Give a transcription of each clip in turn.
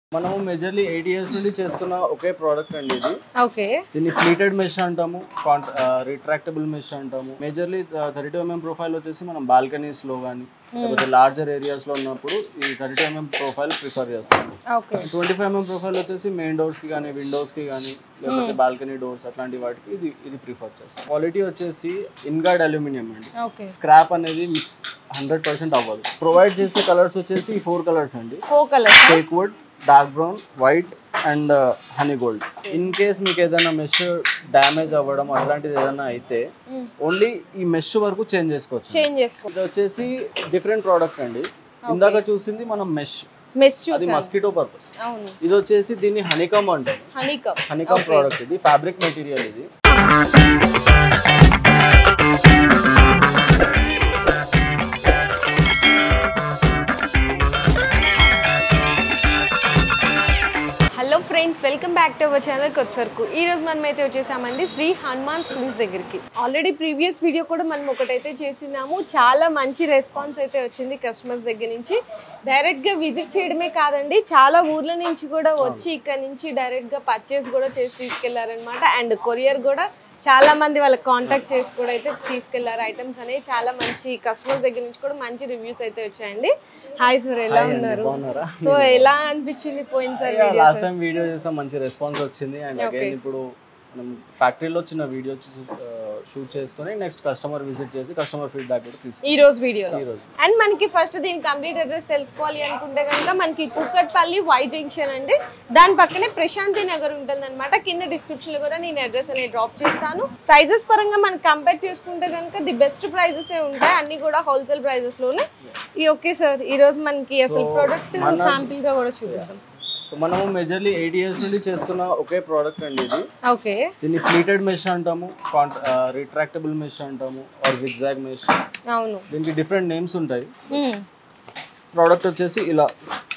మనము మెజర్లీ eight years నుండి చేస్తున్న ఒకే ప్రోడక్ట్ అండి ఇది ఓకే దీన్ని ప్లీటెడ్ మెష్ అంటాము రిట్రాక్టబుల్ మెష్ అంటాము majorly thirty two mm profile వచ్చేసి మనం బాల్కనీస్ లో కానీ లేకపోతే లార్జర్ ఏరియాస్ లో ఉన్నప్పుడు ఈ thirty two mm profile prefer చేస్తాము okay twenty five mm profile వచ్చేసి మెయిన్ డోర్స్ కి కానీ విండోస్ కి కానీ లేకపోతే బాల్కనీ డోర్స్ అట్లాంటి వాటికి ఇది ఇది ప్రిఫర్ చేస్తాం క్వాలిటీ వచ్చేసి ఇన్గార్డ్ అల్యూమినియం అండి ఓకే స్క్రాప్ అనేది మిక్స్ హండ్రెడ్ పర్సెంట్ అవ్వదు ప్రొవైడ్ చేసే కలర్స్ వచ్చేసి ఈ ఫోర్ కలర్స్ అండి four colours teak wood dark brown white and honey gold in case మీకు ఏదైనా మెష్ డ్యామేజ్ అవ్వడం అట్లాంటిది ఏదైనా అయితే ఓన్లీ ఈ మెష్ వరకు చేంజ్ చేసుకోవచ్చు చేంజ్ చేసుకో ఇది వచ్చేసి డిఫరెంట్ ప్రోడక్ట్ అండి ఇందాక చూసింది మనం మెష్ మెస్ అది చూసాను మస్కిటో పర్పస్ అవును ఇది వచ్చేసి దీన్ని హనీకమ్ అంటారు హనీ కప్ హనీకమ్ ప్రోడక్ట్ ఇది ఫ్యాబ్రిక్ మెటీరియల్ ఇది hello friends welcome back to our channel కొత్సర్కు ఈ రోజు మనం అయితే వచ్చేసామండి శ్రీ హనుమాన్ స్కూల్స్ దగ్గరికి ఆల్రెడీ ప్రీవియస్ వీడియో కూడా మనం ఒకటైతే చేసినాము చాలా మంచి రెస్పాన్స్ అయితే వచ్చింది కస్టమర్స్ దగ్గర నుంచి డైరెక్ట్ గా విజిట్ చేయడమే కాదండి చాలా ఊర్ల నుంచి కూడా వచ్చి ఇక్కడ నుంచి డైరెక్ట్ గా పర్చేస్ కూడా చేసి తీసుకెళ్లారనమాట అండ్ కొరియర్ కూడా చాలా మంది వాళ్ళకి కాంటాక్ట్ చేసి కూడా అయితే తీసుకెళ్లారు ఐటమ్స్ అనేవి చాలా మంచి కస్టమర్స్ దగ్గర నుంచి కూడా మంచి రివ్యూస్ అయితే వచ్చాయండి హాయ్ సార్ ఎలా ఉన్నారు బాగున్నారా సో ఎలా అనిపించింది పోయింది సార్ లాస్ట్ టైం వీడియో చేసాం మంచి రెస్పాన్స్ వచ్చింది అండ్ అగైన్ ఇప్పుడు మనం ఫ్యాక్టరీలో చిన్న వీడియో షూట్ చేసుకొని నెక్స్ట్ కస్టమర్ విజిట్ చేసి కస్టమర్ ఫీడ్బ్యాక్ కూడా తీసుకుంటాం ఈ రోజు వీడియోలో ఈ రోజు అండ్ మనకి ఫస్ట్ దీని కంప్లీట్ అడ్రస్ తెలుసుకోవాలి అనుకుంటే కనుక మనకి కుక్కట్పల్లి వై జంక్షన్ అండి దాని పక్కనే ప్రశాంతి నగర్ ఉంటుంది కింద డిస్క్రిప్షన్ లో కూడా నేను అడ్రస్ అనేది డ్రాప్ చేస్తాను ప్రైజెస్ పరంగా మనం కంపేర్ చేసుకుంటే కనుక ది బెస్ట్ ప్రైజెస్ ఏ ఉంటాయి అన్ని కూడా హోల్సేల్ ప్రైజెస్ లోనే ఈ ఓకే సార్ ఈ రోజు మనకి అసలు ప్రోడక్ట్ శాంపిల్ గా కూడా చూపిద్దాం సో మనము మెజర్లీ ఎయిట్ ఇయర్స్ నుండి చేస్తున్న ఒకే ప్రోడక్ట్ అండి ఇది ఓకే దీన్ని ప్లీటెడ్ మెష్ అంటాము రిట్రాక్టబుల్ మెష్ అంటాము ఆర్ జిగ్జాగ్ మెష్ అవును దీనికి డిఫరెంట్ నేమ్స్ ఉంటాయి మ్మ్. ప్రోడక్ట్ వచ్చేసి ఇలా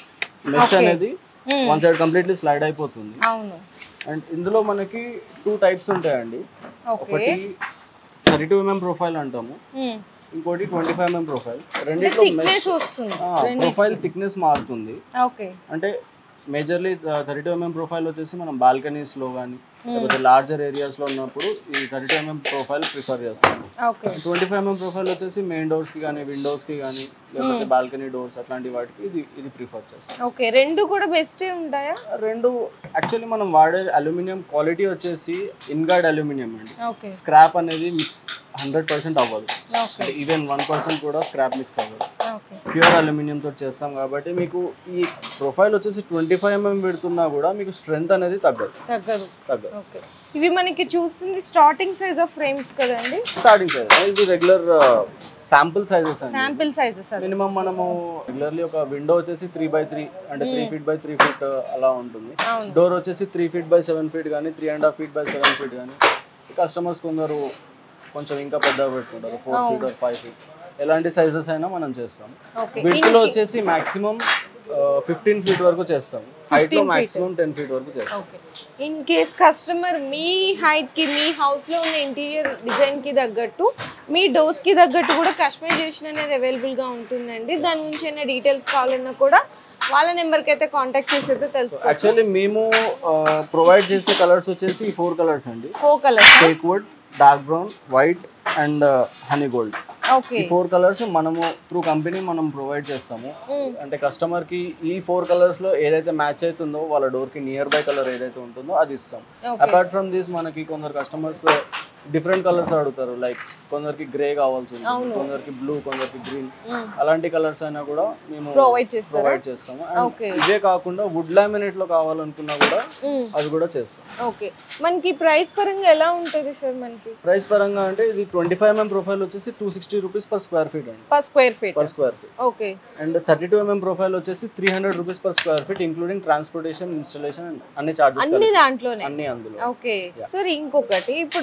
మెష్ అనేది Hmm. One side completely slide అయిపోతుంది అవును అండ్ ఇందులో మనకి టూ టైప్స్ ఉంటాయండి ఓకే ఒకటి థర్టీ టూ ఎంఎం ప్రొఫైల్ అంటాము మ్మ్. ఇంకోటి ట్వంటీ ఫైవ్ ఎంఎం ప్రొఫైల్ రెండిట్లో థిక్నెస్ వస్తుంది ప్రొఫైల్ థిక్నెస్ మారుతుంది ఓకే అంటే majorly thirty two mm profile వచ్చేసి మనం బాల్కనీస్ లో కానీ లేకపోతే లార్జర్ ఏరియాస్ లో ఉన్నప్పుడు ఈ thirty two mm profile prefer చేస్తాం okay twenty five mm profile వచ్చేసి మెయిన్ డోర్స్ కి కానీ విండోస్ కి కానీ లేకపోతే బాల్కనీ డోర్స్ అట్లాంటి వాటికి ఇది ఇది ప్రిఫర్ చేస్తాం ఓకే రెండు కూడా బెస్టే ఉంటాయా రెండు యాక్చువల్లీ మనం వాడే అల్యూమినియం క్వాలిటీ వచ్చేసి ఇన్గార్డ్ అల్యూమినియం అండి ఓకే స్క్రాప్ అనేది మిక్స్ హండ్రెడ్ పర్సెంట్ అవ్వదు ఓకే అంటే ఈవెన్ వన్ పర్సెంట్ కూడా స్క్రాప్ మిక్స్ అవ్వదు ఓకే ప్యూర్ అల్యూమినియం తోటి చేస్తాం కాబట్టి మీకు ఈ ప్రొఫైల్ వచ్చేసి ట్వంటీ ఫైవ్ ఎంఎం పెడుతున్నా కూడా మీకు స్ట్రెంగ్త్ అనేది తగ్గదు తగ్గదు తగ్గదు ఓకే ఇవి మనకి చూస్తుంది స్టార్టింగ్ సైజ్ ఆఫ్ ఫ్రేమ్స్ కదండి స్టార్టింగ్ సైజ్ ఇది రెగ్యులర్ శాంపుల్ సైజెస్ అండి శాంపిల్ సైజెస్ అది మినిమం మనము రెగ్యులర్లీ ఒక విండో వచ్చేసి త్రీ బై త్రీ అంటే three feet by three feet అలా ఉంటుంది అవును డోర్ వచ్చేసి three feet by seven feet కానీ three and half feet by seven feet కానీ కస్టమర్స్ కొందరు కొంచెం ఇంకా పెద్దగా పెట్టుకుంటారు four feet or five feet ఎలాంటి సైజెస్ అయినా మనం చేస్తాం ఓకే విడ్త్ లో వచ్చేసి మాక్సిమం ఫిఫ్టీన్ ఫీట్ వరకు చేస్తాం హైట్ లో మాక్సిమం టెన్ ఫీట్ వరకు చేస్తాం ఓకే ఇన్ కేస్ కస్టమర్ మీ హైట్ కి మీ హౌస్ లో ఉన్న ఇంటీరియర్ డిజైన్ కి తగ్గట్టు మీ డోర్స్ కి తగ్గట్టు కూడా కస్టమైజేషన్ అనేది అవైలబుల్ గా ఉంటుందండి దాని గురించి ఏమైనా డీటెయిల్స్ కావాలన్నా కూడా వాళ్ళ నెంబర్కి అయితే కాంటాక్ట్ చేసి అయితే తెలుసుకో యాక్చువల్లీ మేము ప్రొవైడ్ చేసే కలర్స్ వచ్చేసి ఈ ఫోర్ కలర్స్ అండి four colours teak wood dark brown white and honey gold okay ఈ ఫోర్ కలర్స్ మనము త్రూ కంపెనీ మనం ప్రొవైడ్ చేస్తాము అంటే కస్టమర్ కి ఈ ఫోర్ కలర్స్ లో ఏదైతే మ్యాచ్ అవుతుందో వాళ్ళ డోర్ కి నియర్ బై కలర్ ఏదైతే ఉంటుందో అది ఇస్తాం Okay. అపార్ట్ ఫ్రమ్ దిస్ మనకి కొందరు కస్టమర్స్ డిఫరెంట్ కలర్స్ అడుగుతారు లైక్ కొందరికి గ్రే కావాల్సి ఉంటుంది కొందరికి బ్లూ కొందరికి గ్రీన్ అలాంటి కలర్స్ అయినా కూడా మేము ప్రొవైడ్ చేస్తారు ప్రొవైడ్ చేస్తాము Okay. అండ్ ఇవే కాకుండా వుడ్ లామినేట్ లో కావాలనుకున్నా కూడా అది కూడా చేస్తాం ఓకే మనకి ప్రైస్ పరంగా ఎలా ఉంటుంది సార్ మనకి ప్రైస్ పరంగా అంటే ఇది ట్వంటీ ఫైవ్ ఎంఎం ప్రొఫైల్ వచ్చేసి two sixty rupees per square feet అండి per square feet per square feet okay and thirty two mm profile వచ్చేసి three hundred rupees per square feet including transportation installation అన్ని charges అన్ని దాంట్లోనే అన్ని అందులో okay sir ఇంకొకటి ఇప్పుడు మనకి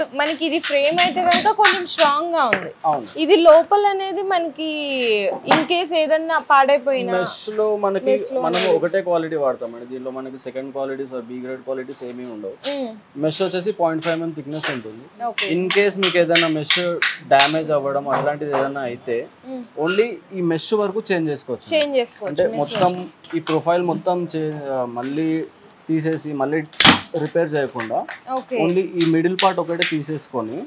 ఇది ఫ్రేమ్ అయితే కనుక కొంచెం స్ట్రాంగ్ గా ఉంది అవును ఇది లోపల అనేది మనకి ఇన్ కేస్ ఏదన్నా పాడైపోయినా మెష్ లో మనకి మనం ఒకటే క్వాలిటీ వాడతామండి దీనిలో మనకి second qualities B grade qualities ఏమీ ఉండవు మెష్ వచ్చేసి పాయింట్ ఫైవ్ ఎంఎం థిక్నెస్ ఉంటుంది ఓకే ఇన్ కేస్ మీకు ఏదైనా మెష్ డ్యామేజ్ అవ్వడం అట్లాంటిది ఏదైనా అయితే ఓన్లీ ఈ మెష్ వరకు చేంజ్ చేసుకోవచ్చు చేంజ్ చేసుకోవచ్చు అంటే మొత్తం ఈ ప్రొఫైల్ మొత్తం చే మళ్ళీ తీసేసి మళ్ళీ రిపేర్ చేయకుండా ఓకే ఓన్లీ ఈ మిడిల్ పార్ట్ ఒకటే తీసేసుకొని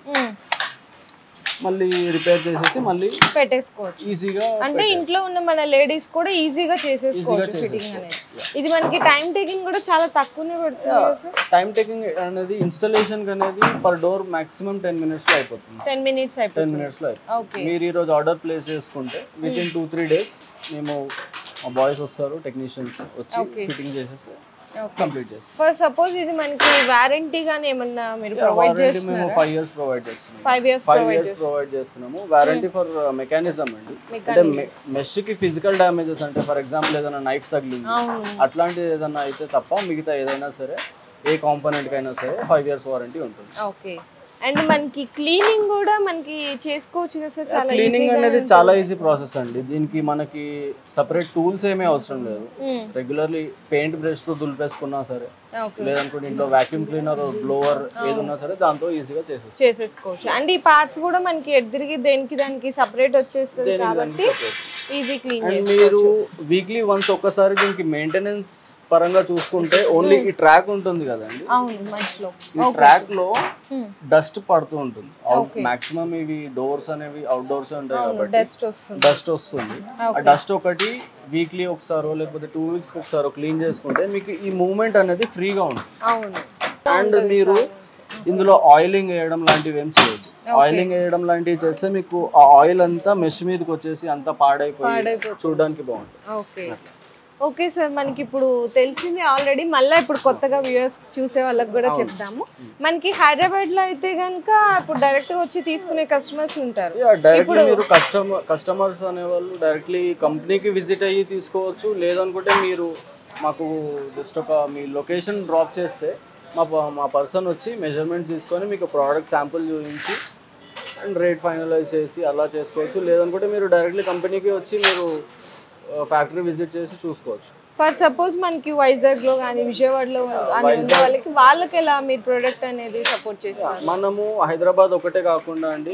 మళ్ళీ రిపేర్ చేసేసి మళ్ళీ పెట్టేసుకోవచ్చు ఈజీగా అంటే ఇంట్లో ఉన్న మన లేడీస్ కూడా ఈజీగా చేసేసుకోవచ్చు Easy గా ఫిట్టింగ్ అనేది ఇది మనకి టైం టేకింగ్ కూడా చాలా తక్కువనే పడుతుంది కదా సార్ టైం టేకింగ్ అనేది ఇన్స్టాలేషన్ అనేది per door maximum ten minutes లో అయిపోతుంది టెన్ మినిట్స్ టెన్ అయిపోతుంది మినిట్స్ లో అయిపోతుంది ఓకే మీరు ఈ రోజు ఆర్డర్ ప్లేస్ చేసుకుంటే within two three days మేము మా బాయ్స్ వస్తారు టెక్నీషియన్స్ వచ్చి ఫిట్టింగ్ చేసేసి కంప్లీట్ చేస్తాం ఫర్ సపోజ్ ఇది మనకి వారంటీ గానీ ఏమన్నా మీరు ప్రొవైడ్ వారంటీ మేము చేస్తున్నారా ఫైవ్ ఇయర్స్ ప్రొవైడ్ చేస్తున్నాం five years five years provide చేస్తున్నాము వారంటీ ఫర్ మెకానిజం అండి అంటే మెష్ కి ఫిజికల్ డ్యామేజెస్ అంటే ఫర్ ఎగ్జాంపుల్ ఏదైనా నైఫ్ తగిలింది అవును అట్లాంటిది ఏదైనా అయితే తప్ప మిగతా ఏదైనా సరే ఏ కాంపోనెంట్ కైనా సరే ఫైవ్ ఇయర్స్ వారంటీ ఉంటుంది ఓకే అండ్ మనకి క్లీనింగ్ కూడా మనకి చేసుకోవచ్చు కదా సార్ చాలా క్లీనింగ్ అనేది చాలా ఈజీ ప్రాసెస్ అండి దీనికి మనకి సపరేట్ టూల్స్ ఏమీ అవసరం లేదు మ్మ్. రెగ్యులర్లీ పెయింట్ బ్రష్ తో దులిపేసుకున్నా సరే ఓకే లేదనుకుంటే ఇంట్లో వాక్యూమ్ క్లీనర్ బ్లోవర్ ఏది ఉన్నా సరే దాంతో ఈజీగా చేసేస్తాం చేసేసుకోవచ్చు అండ్ ఈ పార్ట్స్ కూడా మనకి ఎటు తిరిగి దేనికి దానికి సపరేట్ వచ్చేస్తుంది కాబట్టి ఈజీ క్లీన్ అండ్ మీరు వీక్లీ వన్స్ ఒక్కసారి దీనికి మెయింటెనెన్స్ పరంగా చూసుకుంటే ఓన్లీ ఈ ట్రాక్ ఉంటుంది కదండి అవును మధ్యలో ఈ ట్రాక్ లో Hmm. డస్ట్ పడుతూ ఉంటుంది అవుట్ మాక్సిమం ఇవి డోర్స్ అనేవి అవుట్ డోర్స్ ఉంటాయి కాబట్టి డస్ట్ వస్తుంది డస్ట్ వస్తుంది ఆ డస్ట్ ఒకటి వీక్లీ ఒకసారో లేకపోతే టూ వీక్స్ ఒకసారో క్లీన్ చేసుకుంటే మీకు ఈ మూమెంట్ అనేది ఫ్రీగా ఉంటుంది అవును అండ్ మీరు ఇందులో ఆయిలింగ్ వేయడం లాంటివి ఏం చేయొద్దు ఆయిలింగ్ వేయడం లాంటివి చేస్తే మీకు ఆ ఆయిల్ అంతా మెష్ మీదకి వచ్చేసి అంతా పాడైపోయి పాడైపోతుంది. చూడడానికి బాగుంటుంది ఓకే ఓకే సార్ మనకి ఇప్పుడు తెలిసింది ఆల్రెడీ మళ్ళీ ఇప్పుడు కొత్తగా వ్యూవర్స్ చూసే వాళ్ళకి కూడా చెప్దాము మనకి హైదరాబాద్ లో అయితే కనుక ఇప్పుడు డైరెక్ట్ గా వచ్చి తీసుకునే కస్టమర్స్ ఉంటారు డైరెక్ట్లీ మీరు కస్టమర్ కస్టమర్స్ అనేవాళ్ళు డైరెక్ట్లీ కంపెనీకి విజిట్ అయ్యి తీసుకోవచ్చు లేదనుకుంటే మీరు మాకు జస్ట్ ఒక మీ లొకేషన్ డ్రాప్ చేస్తే మా ప- మా పర్సన్ వచ్చి మెజర్మెంట్స్ తీసుకొని మీకు ప్రోడక్ట్ శాంపుల్ చూపించి అండ్ రేట్ ఫైనలైజ్ చేసి అలా చేసుకోవచ్చు లేదనుకుంటే మీరు డైరెక్ట్లీ కంపెనీకి వచ్చి మీరు ఫ్యాక్టరీ విజిట్ చేసి చూసుకోవచ్చు ఫర్ సపోజ్ మనకి వైజాగ్ లో కానీ విజయవాడలో కానీ ఉండే వాళ్ళకి వాళ్ళకి ఎలా మీరు ప్రొడక్ట్ అనేది సపోర్ట్ చేస్తారు మనము హైదరాబాద్ ఒకటే కాకుండా అండి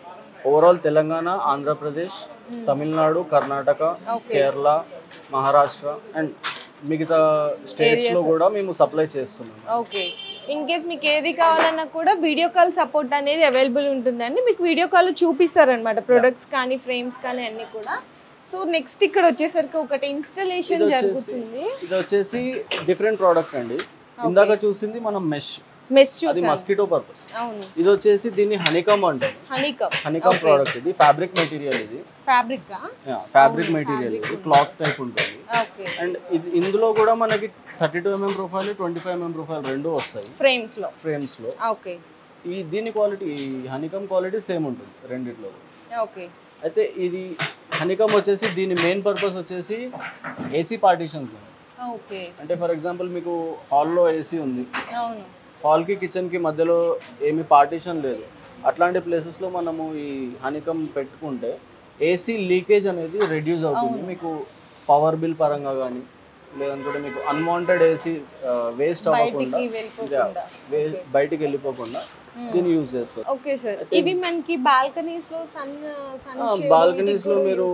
ఓవరాల్ తెలంగాణ ఆంధ్రప్రదేశ్ తమిళనాడు కర్ణాటక కేరళ మహారాష్ట్ర అండ్ మిగతా స్టేట్స్ లో కూడా మేము సప్లై చేస్తున్నాం ఓకే ఇన్ కేస్ మీకు ఏది కావాలన్నా కూడా వీడియో కాల్ సపోర్ట్ అనేది అవైలబుల్ ఉంటుందండి మీకు వీడియో కాల్ చూపిస్తారనమాట ప్రొడక్ట్స్ కానీ ఫ్రేమ్స్ కానీ అన్ని కూడా సో నెక్స్ట్ ఇక్కడ వచ్చేసరికి ఒకటి ఇన్స్టలేషన్ జరుగుతుంది ఇది వచ్చేసి డిఫరెంట్ ప్రోడక్ట్ అండి ఇందాక చూసింది మనం మెష్ మెస్ అది చూసాను మస్కిటో పర్పస్ అవును ఇది వచ్చేసి దీన్ని హనీకమ్ అంటారు హనీకప్ హనీకమ్ ప్రోడక్ట్ ఇది ఫ్యాబ్రిక్ మెటీరియల్ ఇది ఫ్యాబ్రిక్ ఫ్యాబ్రిక్ మెటీరియల్ ఇది క్లాత్ టైప్ ఉంటుంది ఓకే అండ్ ఇది ఇందులో కూడా మనకి thirty two mm profile twenty five mm profile రెండు వస్తాయి ఫ్రేమ్స్ లో ఫ్రేమ్స్ లో ఓకే ఈ దీని క్వాలిటీ ఈ హనీకమ్ క్వాలిటీ సేమ్ ఉంటుంది రెండిట్లో ఓకే అయితే ఇది హనీకమ్ వచ్చేసి దీని మెయిన్ పర్పస్ వచ్చేసి ఏసీ పార్టీషన్స్ ఓకే అంటే ఫర్ ఎగ్జాంపుల్ మీకు హాల్లో ఏసీ ఉంది అవును హాల్కి కిచెన్కి మధ్యలో ఏమి పార్టీషన్ లేదు అట్లాంటి ప్లేసెస్లో మనము ఈ హనీకమ్ పెట్టుకుంటే ఏసీ లీకేజ్ అనేది రెడ్యూస్ అవుతుంది మీకు పవర్ బిల్ పరంగా కానీ లేదనుకుంటే మీకు అన్వాంటెడ్ ఏసీ వేస్ట్ అవ్వకుండా బయటికి వెళ్ళిపోకుండా వే- బయటికి వెళ్ళిపోకుండా దీన్ని యూజ్ చేసుకోవచ్చు ఓకే సార్ ఇవి మనకి బాల్కనీస్ లో సన్ సన్ బాల్కనీస్ లో మీరు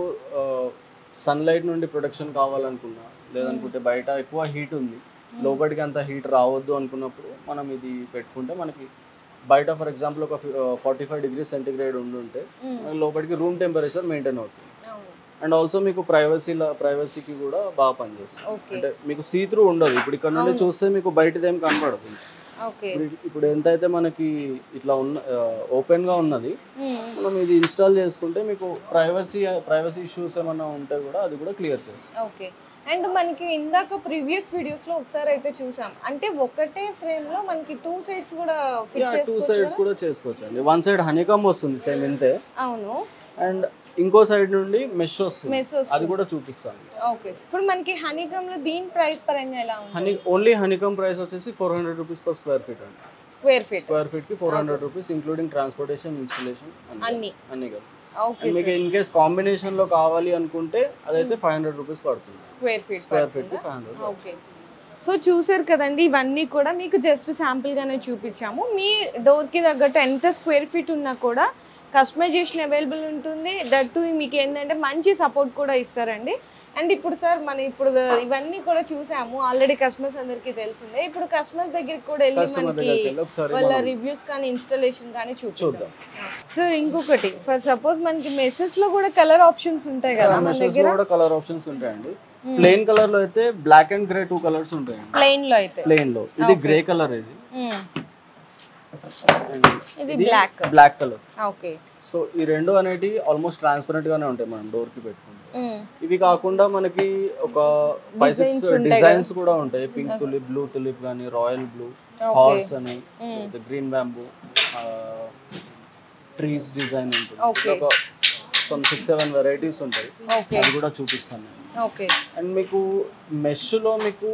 సన్లైట్ నుండి ప్రొటెక్షన్ కావాలనుకున్నా లేదనుకుంటే బయట ఎక్కువ హీట్ ఉంది లోపలికి అంత హీట్ రావద్దు అనుకున్నప్పుడు మనం ఇది పెట్టుకుంటే మనకి బయట ఫర్ ఎగ్జాంపుల్ ఒక ఫార్టీ ఫైవ్ డిగ్రీ సెంటిగ్రేడ్ ఉండుంటే మనకి లోపలికి రూమ్ టెంపరేచర్ మెయింటైన్ అవుతుంది అవును అండ్ ఆల్సో మీకు ప్రైవసీలో ప్రైవసీకి కూడా బాగా పనిచేస్తుంది ఓకే అంటే మీకు సీత్రూ ఉండదు ఇప్పుడు ఇక్కడ నుండి చూస్తే మీకు బయటదేం కనపడదు ఓకే ఇప్పుడు ఇప్పుడు ఎంతైతే మనకి ఇట్లా ఉన్న ఓపెన్ గా ఉన్నది మనం ఇది ఇన్స్టాల్ చేసుకుంటే మీకు ప్రైవసీ ప్రైవసీ ఇష్యూస్ ఏమైనా ఉంటే కూడా అది కూడా క్లియర్ చేస్తుంది ఓకే అండ్ మనకి ఇందాక ప్రీవియస్ వీడియోస్ లో ఒకసారి అయితే చూసాం అంటే ఒకటే ఫ్రేమ్ లో మనకి టూ సైడ్స్ కూడా ఫిట్ టూ చేసుకోవచ్చు సైడ్స్ కూడా చేసుకోవచ్చు అండి వన్ సైడ్ హనీకమ్ వస్తుంది సేమ్ ఇంతే అవును అండ్ ఇంకో సైడ్ నుండి మెష్ వస్తుంది మెస్ అది కూడా చూపిస్తాను ఓకే ఇప్పుడు మనకి హనీకమ్ లో దీని ప్రైస్ పరంగా ఎలా ఉంది హనీ ఓన్లీ హనీకమ్ ప్రైస్ వచ్చేసి four hundred rupees per square feet అండి స్క్వేర్ ఫీట్ స్క్వేర్ ఫీట్ కి four hundred rupees including transportation installation అన్ని అన్ని కదా ఓకే మీకు ఇన్ కేస్ కాంబినేషన్ లో కావాలి అనుకుంటే అదైతే ఫైవ్ హండ్రెడ్ రూపీస్ పడుతుంది స్క్వేర్ ఫీట్ స్క్వేర్ ఫీట్ కి ఫైవ్ హండ్రెడ్ ఓకే సో చూసారు కదండి ఇవన్నీ కూడా మీకు జస్ట్ శాంపిల్గానే చూపించాము మీ డోర్కి తగ్గట్టు ఎంత స్క్వేర్ ఫీట్ ఉన్నా కూడా కస్టమైజేషన్ అవైలబుల్ ఉంటుంది దట్టు మీకు ఏంటంటే మంచి సపోర్ట్ కూడా ఇస్తారండి అండ్ ఇప్పుడు సార్ మనం ఇప్పుడు ఇవన్నీ కూడా చూసాము ఆల్రెడీ కస్టమర్స్ అందరికీ తెలిసిందే ఇప్పుడు కస్టమర్స్ దగ్గరికి కూడా వెళ్ళి కస్టమర్ మనకి దగ్గరికి వెళ్ళి ఒకసారి వాళ్ళ మనం రివ్యూస్ కానీ ఇన్స్టాలేషన్ కానీ చూద్దాం చూద్దాం సో ఇంకొకటి ఫర్ సపోజ్ మనకి మెసేజ్ లో కూడా కలర్ ఆప్షన్స్ ఉంటాయి కదా మన మెషర్స్ దగ్గర కూడా కలర్ ఆప్షన్స్ ఉంటాయండి ప్లెయిన్ కలర్ లో అయితే black and grey two colours ఉంటాయండి ప్లెయిన్ లో అయితే ప్లెయిన్ లో ఇది గ్రే కలర్ ఇది మ్మ్. and ఇది black black colour okay so ఈ రెండు అనేటి ఆల్మోస్ట్ ట్రాన్స్పరెంట్ గానే ఉంటాయి మనం డోర్ కి పెట్టుకుంటే ఇవి కాకుండా మనకి ఒక ఫైవ్ సిక్స్ Designs ఉంటాయి డిజైన్స్ కూడా ఉంటాయి పింక్ తులిప్ బ్లూ తులిప్ కానీ రాయల్ బ్లూ హార్స్ అని గ్రీన్ బ్యాంబూ ట్రీస్ డిజైన్ ఉంటుంది Okay. ఒక సమ్ సిక్స్ సెవెన్ వెరైటీస్ ఉంటాయి ఓకే అది కూడా చూపిస్తాను నేను ఓకే అండ్ మీకు మెష్లో మీకు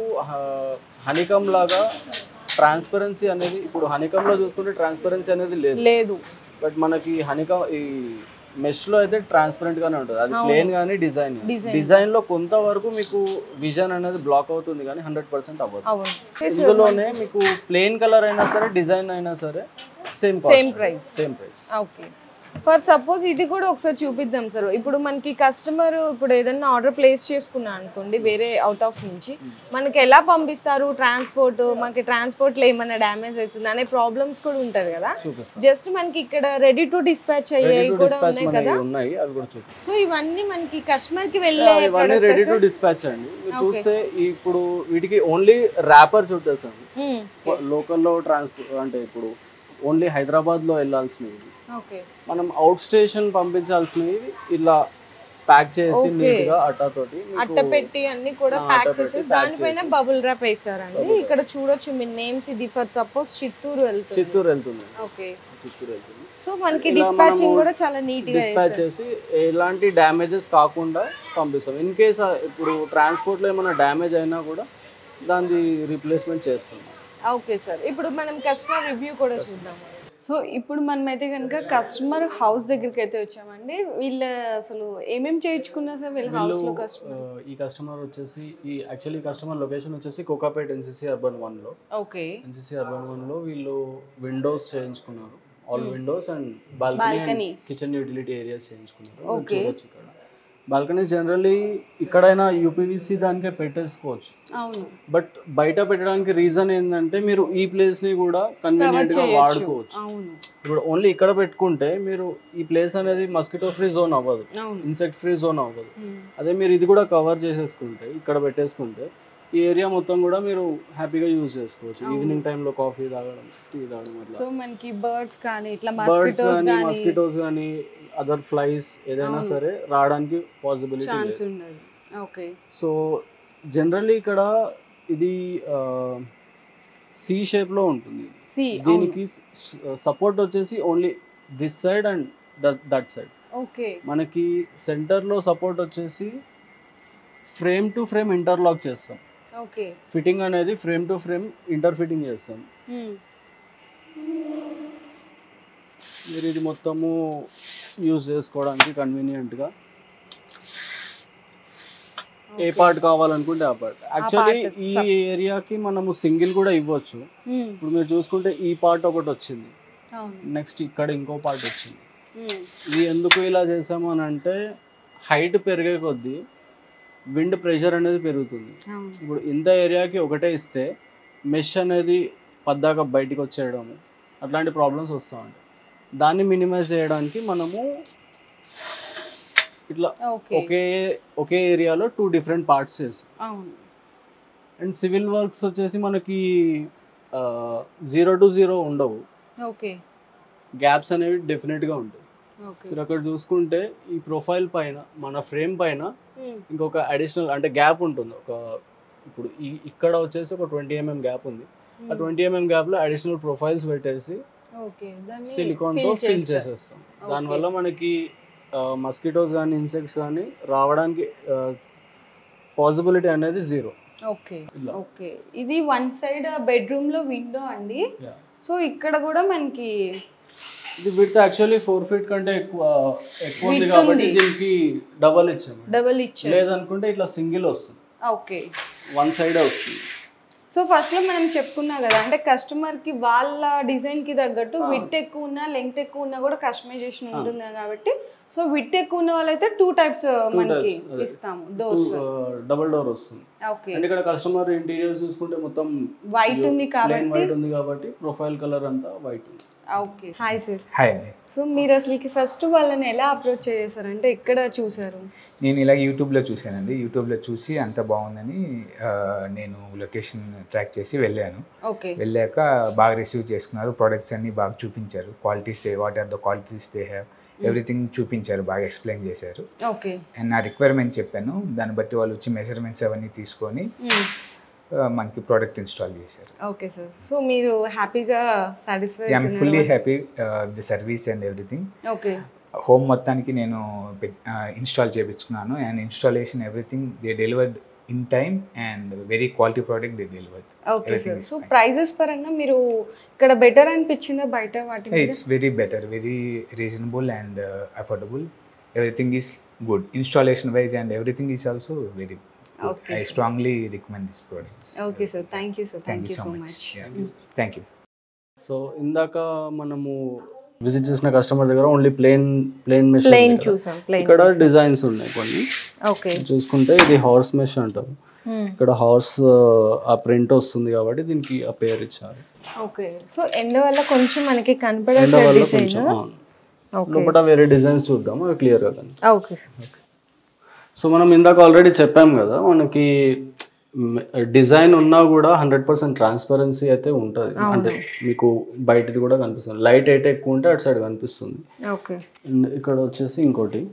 హనికమ్ లాగా ట్రాన్స్పరెన్సీ అనేది ఇప్పుడు హనికమ్లో చూసుకుంటే ట్రాన్స్పరెన్సీ అనేది లేదు లేదు బట్ మనకి హనికమ్ ఈ మెష్లో అయితే ట్రాన్స్పరెంట్ గానే ఉంటుంది అది ప్లేన్ కానీ డిజైన్ Design. డిజైన్ లో కొంతవరకు మీకు విజన్ అనేది బ్లాక్ అవుతుంది కానీ హండ్రెడ్ పర్సెంట్ అవ్వదు అవును ఇందులోనే మీకు ప్లేన్ కలర్ అయినా సరే డిజైన్ అయినా సరే same Same price. Same price okay for suppose ఇది కూడా ఒకసారి చూపిద్దాం సార్ ఇప్పుడు మనకి కస్టమర్ ఇప్పుడు ఏదైనా ఆర్డర్ ప్లేస్ చేసుకున్నా అనుకోండి వేరే అవుట్ ఆఫ్ నుంచి మనకి ఎలా పంపిస్తారు ట్రాన్స్పోర్ట్ మనకి ట్రాన్స్పోర్ట్లో ఏమైనా డ్యామేజ్ అవుతుంది అనే ప్రాబ్లమ్స్ కూడా ఉంటుంది కదా చూపిస్తాను జస్ట్ మనకి ఇక్కడ రెడీ టు డిస్పాచ్ అయ్యాయి కూడా డిస్పాచ్ ఉన్నాయి కదా మనకి ఉన్నాయి అవి కూడా చూపిస్తాం సో ఇవన్నీ మనకి కస్టమర్ కి వెళ్ళే ఇవన్నీ రెడీ టు డిస్పాచ్ అండి మీరు చూస్తే ఇప్పుడు వీటికి ఓన్లీ ర్యాపర్ చుట్టేసాను లోకల్లో ట్రాన్స్పోర్ట్ అంటే ఇప్పుడు ఓన్లీ హైదరాబాద్ లో వెళ్ళాల్సినవి ఓకే మనం అవుట్ స్టేషన్ పంపించాల్సినవి ఇలా ప్యాక్ చేసి నీట్ గా అట్టాతోటి అట్ట పెట్టి అన్ని కూడా ఆ, ప్యాక్ అట్ట పెట్టి చేసేసి pack దానిపైన బబుల్ ర్యాప్ వేసారండి ఇక్కడ చూడొచ్చు మీ నేమ్స్ ఇది ఫర్ సపోజ్ చిత్తూరు వెళ్తుంది చిత్తూరు వెళ్తుంది ఓకే చిత్తూరు వెళ్తుంది సో మనకి ఇలా డిస్పాచింగ్ మనము కూడా చాలా నీట్ గా డిస్పాచ్ చేసి ఎలాంటి డ్యామేజెస్ కాకుండా పంపిస్తాం ఇన్ కేస్ ఇప్పుడు ట్రాన్స్పోర్ట్లో ఏమైనా డ్యామేజ్ అయినా కూడా దాన్ని రీప్లేస్మెంట్ చేస్తాం ఓకే సార్ ఇప్పుడు మనం కస్టమర్ రివ్యూ కూడా చూద్దాం సో ఇప్పుడు మనమైతే కనుక కస్టమర్ హౌస్ దగ్గరికి అయితే వచ్చామండి వీళ్ళ అసలు ఏమేమి చేయించుకున్నా సార్ వీళ్ళ హౌస్ లో కస్టమర్ ఆ, ఈ కస్టమర్ వచ్చేసి ఈ యాక్చువల్లీ కస్టమర్ లొకేషన్ వచ్చేసి కోకాపేట్ ఎన్సీసీ అర్బన్ వన్లో ఓకే ఎన్సీసీ అర్బన్ వన్లో వీళ్ళు విండోస్ చేయించుకున్నారు all windows and Balcony. Balcony kitchen utility areas చేయించుకున్నారు మీరు Okay. చూడొచ్చు ఇక్కడ బాల్కనీస్ జనరల్లీ ఇక్కడైనా యూపీవీసీ దానికే పెట్టేసుకోవచ్చు అవును బట్ బయట పెట్టడానికి రీజన్ ఏంటంటే మీరు ఈ ప్లేస్ ని కూడా కన్వీనియంట్ గా వాడుకోవచ్చు అవును ఇప్పుడు ఓన్లీ ఇక్కడ పెట్టుకుంటే మీరు ఈ ప్లేస్ అనేది మస్కిటో ఫ్రీ జోన్ అవ్వదు అవును ఇన్సెక్ట్ ఫ్రీ జోన్ అవ్వదు అదే మీరు ఇది కూడా కవర్ చేసేసుకుంటే ఇక్కడ పెట్టేసుకుంటే ఈ ఏరియా మొత్తం కూడా మీరు హ్యాపీగా యూజ్ చేసుకోవచ్చు ఈవినింగ్ టైంలో కాఫీ తాగడం టీ తాగడం అట్లా సో మనకి బర్డ్స్ కానీ ఇట్లా బర్డ్స్ మస్కిటోస్ కానీ కానీ మస్కిటోస్ కానీ అదర్ ఫ్లైస్ ఏదైనా సరే రావడానికి పాసిబిలిటీ ఛాన్స్ ఉండదు ఓకే సో జనరల్లీ ఇక్కడ ఇది సి షేప్లో ఉంటుంది సి దీనికి సపోర్ట్ వచ్చేసి only this side and that side okay మనకి సెంటర్లో సపోర్ట్ వచ్చేసి ఫ్రేమ్ టు ఫ్రేమ్ ఇంటర్లాక్ చేస్తాం ఓకే ఫిట్టింగ్ అనేది frame to frame inter fitting చేస్తాం మీరు ఇది మొత్తము యూజ్ చేసుకోవడానికి కన్వీనియంట్గా ఏ పార్ట్ కావాలనుకుంటే ఆ పార్ట్ యాక్చువల్లీ ఈ ఏరియాకి మనము సింగిల్ కూడా ఇవ్వచ్చు ఇప్పుడు మీరు చూసుకుంటే ఈ పార్ట్ ఒకటి వచ్చింది అవును నెక్స్ట్ ఇక్కడ ఇంకో పార్ట్ వచ్చింది ఇది ఎందుకు ఇలా చేసాము అని అంటే హైట్ పెరిగే కొద్దీ విండ్ ప్రెషర్ అనేది పెరుగుతుంది అవును ఇప్పుడు ఇంత ఏరియాకి ఒకటే ఇస్తే మెష్ అనేది పద్దాక బయటికి వచ్చేయడము అట్లాంటి ప్రాబ్లమ్స్ వస్తూ ఉంటాయి దాన్ని మినిమైజ్ చేయడానికి మనము ఇట్లా ఓకే ఒకే ఒకే ఏరియాలో టూ డిఫరెంట్ పార్ట్స్ చేస్తాం అవును అండ్ సివిల్ వర్క్స్ వచ్చేసి మనకి జీరో టు జీరో ఉండవు ఓకే గ్యాప్స్ అనేవి డెఫినెట్గా ఉంటాయి ఓకే మీరు అక్కడ చూసుకుంటే ఈ ప్రొఫైల్ పైన మన ఫ్రేమ్ పైన ఇంకొక అడిషనల్ అంటే గ్యాప్ ఉంటుంది ఒక ఇప్పుడు ఈ ఇక్కడ వచ్చేసి ఒక ట్వంటీ ఎంఎం గ్యాప్ ఉంది ఆ ట్వంటీ ఎంఎం గ్యాప్లో అడిషనల్ ప్రొఫైల్స్ పెట్టేసి ఓకే దాన్ని సిలికాన్తో fill ఫిల్ చేస్తారు. చేసేస్తాం దానివల్ల మనకి మస్కిటోస్ కానీ ఇన్సెక్ట్స్ కానీ రావడానికి పాసిబిలిటీ అనేది జీరో ఓకే ఇలా. ఓకే ఇది వన్ సైడ్ బెడ్రూమ్ లో విండో అండి సో ఇక్కడ కూడా మనకి ఇది విత్ యాక్చువల్లీ ఫోర్ ఫీట్ కంటే ఎక్కువ ఎక్కువ ఉంది కాబట్టి దీనికి డబల్ ఇచ్చాము డబల్ ఇచ్చారు లేదనుకుంటే ఇట్లా సింగిల్ వస్తుంది ఓకే వన్ సైడే వస్తుంది సో ఫస్ట్ లో మనం చెప్పుకున్నాం కదా అంటే కస్టమర్ కి వాళ్ళ డిజైన్ కి తగ్గట్టు విత్ ఎక్కువ ఉన్నా లెంగ్త్ ఎక్కువ ఉన్నా కూడా కస్టమైజేషన్ ఉంటుంది కాబట్టి సో విత్ ఎక్కువ ఉన్న వాళ్ళైతే టూ టైప్స్ మనకి ఇస్తాము డోర్స్ డబల్ డోర్ వస్తుంది ఓకే అండ్ ఇక్కడ కస్టమర్ ఇంటీరియర్ చూసుకుంటే మొత్తం వైట్ ఉంది ప్లేన్ కాబట్టి వైట్ ఉంది కాబట్టి ప్రొఫైల్ కలర్ అంతా వైట్ ఉంది ఓకే హాయ్ సార్ హాయ్ అండి సో మీరు అసలుకి ఫస్ట్ వాళ్ళని ఎలా అప్రోచ్ చేశారంటే ఎక్కడ చూసారు నేను ఇలా యూట్యూబ్లో చూశానండి యూట్యూబ్లో చూసి అంత బాగుందని ఆ, నేను లొకేషన్ ట్రాక్ చేసి వెళ్ళాను ఓకే వెళ్ళాక బాగా రిసీవ్ చేసుకున్నారు ప్రోడక్ట్స్ అన్ని బాగా చూపించారు qualities what are the qualities they have everything చూపించారు బాగా ఎక్స్ప్లెయిన్ చేశారు ఓకే అండ్ నా రిక్వైర్మెంట్ చెప్పాను దాన్ని బట్టి వాళ్ళు వచ్చి మెజర్మెంట్స్ అవన్నీ తీసుకొని ఆ, మనకి ప్రోడక్ట్ ఇన్స్టాల్ చేశారు ఓకే సార్ సో మీరు హ్యాపీగా satisfy I'm fully happy the service and everything okay home మొత్తానికి నేను ఇన్స్టాల్ చేయించుకున్నాను and installation everything they delivered in time and very quality product they delivered okay sir so prices పరంగా మీరు ఇక్కడ better అనిపించిందా బయట వాటి మీద? It's very better very reasonable and affordable everything is good installation wise and everything is also very Okay, I strongly recommend this products okay sir thank you sir thank thank you you so so much much thank you so ఇందాక మనము visit చేసిన customer దగ్గర only plain plain mesh plain చూసాం plain ఇక్కడ designs ఉన్నాయి కొన్ని okay చూసుకుంటే ఇది హార్స్ మెష్ అంటారు ఇక్కడ హార్స్ ఆ ప్రింట్ వస్తుంది కాబట్టి దీనికి ఆ పేరు ఇచ్చారు ఓకే సో ఎండ వల్ల కొంచెం మనకి ఎండ కనపడట్లేదు వల్ల డిజైన్ కొంచెం అవును. లోపల వేరే డిజైన్స్ చూద్దాము అవి క్లియర్గా కనిపిస్తాయి ఓకే సార్ సో మనం ఇందాక ఆల్రెడీ చెప్పాం కదా మనకి డిజైన్ ఉన్నా కూడా హండ్రెడ్ పర్సెంట్ ట్రాన్స్పరెన్సీ అయితే ఉంటుంది అంటే మీకు బయటది కూడా కనిపిస్తుంది లైట్ అయితే ఎక్కువ ఉంటే అటు సైడ్ కనిపిస్తుంది ఓకే అండ్ ఇక్కడ వచ్చేసి ఇంకోటి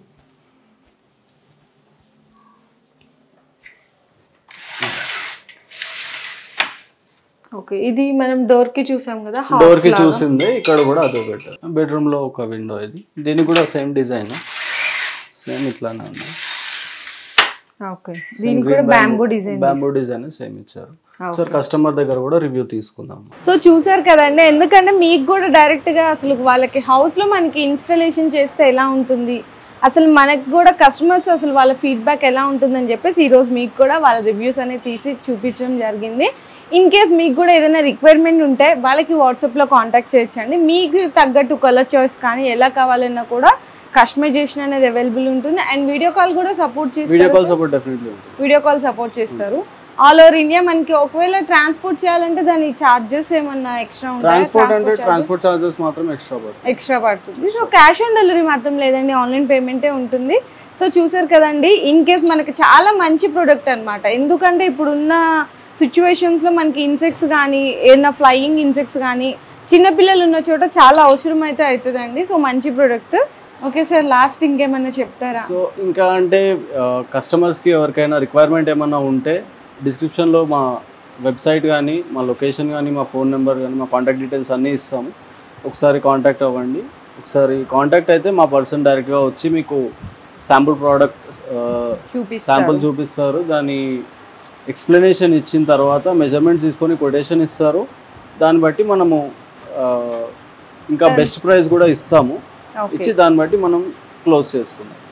ఓకే ఇది మనం డోర్ కి చూసాం కదా డోర్ కి చూసింది ఇక్కడ కూడా అదే పెట్టారు బెడ్రూమ్ లో ఒక విండో ఇది దీనికి కూడా సేమ్ డిజైన్ సేమ్ ఇట్లానే ఉంది ఓకే దీనికి కూడా bamboo design bamboo design same ఇచ్చారు సార్ కస్టమర్ దగ్గర కూడా రివ్యూ తీసుకుందాం సో చూసారు కదండి ఎందుకంటే మీకు కూడా డైరెక్ట్గా అసలు వాళ్ళకి హౌస్లో మనకి ఇన్స్టలేషన్ చేస్తే ఎలా ఉంటుంది అసలు మనకు కూడా కస్టమర్స్ అసలు వాళ్ళ ఫీడ్బ్యాక్ ఎలా ఉంటుందని చెప్పేసి ఈరోజు మీకు కూడా వాళ్ళ రివ్యూస్ అనేది తీసి చూపించడం జరిగింది ఇన్ కేస్ మీకు కూడా ఏదైనా రిక్వైర్మెంట్ ఉంటే వాళ్ళకి వాట్సాప్లో కాంటాక్ట్ చేయొచ్చండి మీకు తగ్గట్టు కలర్ చాయిస్ కానీ ఎలా కావాలన్నా కూడా కస్టమైజేషన్ అనేది అవైలబుల్ ఉంటుంది అండ్ వీడియో కాల్ కూడా సపోర్ట్ చేస్తారు వీడియో కాల్ సపోర్ట్ డెఫినెట్లీ ఉంటుంది వీడియో కాల్ సపోర్ట్ చేస్తారు ఆల్ ఓవర్ ఇండియా మనకి ఒకవేళ ట్రాన్స్పోర్ట్ చేయాలంటే దాని చార్జెస్ ఏమన్నా ఎక్స్ట్రా ఉంటాయి ట్రాన్స్పోర్ట్ అంటే ట్రాన్స్పోర్ట్ చార్జెస్ మాత్రం ఎక్స్ట్రా పడుతుంది ఎక్స్ట్రా పడుతుంది సో క్యాష్ ఆన్ డెలివరీ మాత్రం లేదండి ఆన్లైన్ పేమెంటే ఉంటుంది సో చూసారు కదండి ఇన్ కేస్ మనకి చాలా మంచి ప్రోడక్ట్ అన్నమాట ఎందుకంటే ఇప్పుడున్న సిచ్యువేషన్స్లో మనకి ఇన్సెక్ట్స్ కానీ ఏదైనా ఫ్లయింగ్ ఇన్సెక్ట్స్ కానీ చిన్నపిల్లలు ఉన్న చోట చాలా అవసరం అయితే అవుతుందండి సో మంచి ప్రోడక్ట్ ఓకే సార్ లాస్ట్ ఇంకేమైనా చెప్తారా సో ఇంకా అంటే కస్టమర్స్కి ఎవరికైనా రిక్వైర్మెంట్ ఏమన్నా ఉంటే డిస్క్రిప్షన్లో మా వెబ్సైట్ కానీ మా లొకేషన్ కానీ మా ఫోన్ నెంబర్ కానీ మా కాంటాక్ట్ డీటెయిల్స్ అన్నీ ఇస్తాము ఒకసారి కాంటాక్ట్ అవ్వండి ఒకసారి కాంటాక్ట్ అయితే మా పర్సన్ డైరెక్ట్గా వచ్చి మీకు శాంపుల్ ప్రోడక్ట్ చూపిస్తారు శాంపుల్ చూపిస్తారు దాని ఎక్స్ప్లెనేషన్ ఇచ్చిన తర్వాత మెజర్మెంట్స్ తీసుకొని కొటేషన్ ఇస్తారు దాన్ని బట్టి మనము ఆ, ఇంకా బెస్ట్ ప్రైస్ కూడా ఇస్తాము ఓకే ఇచ్చి దాన్ని బట్టి మనం క్లోజ్ చేసుకుందాం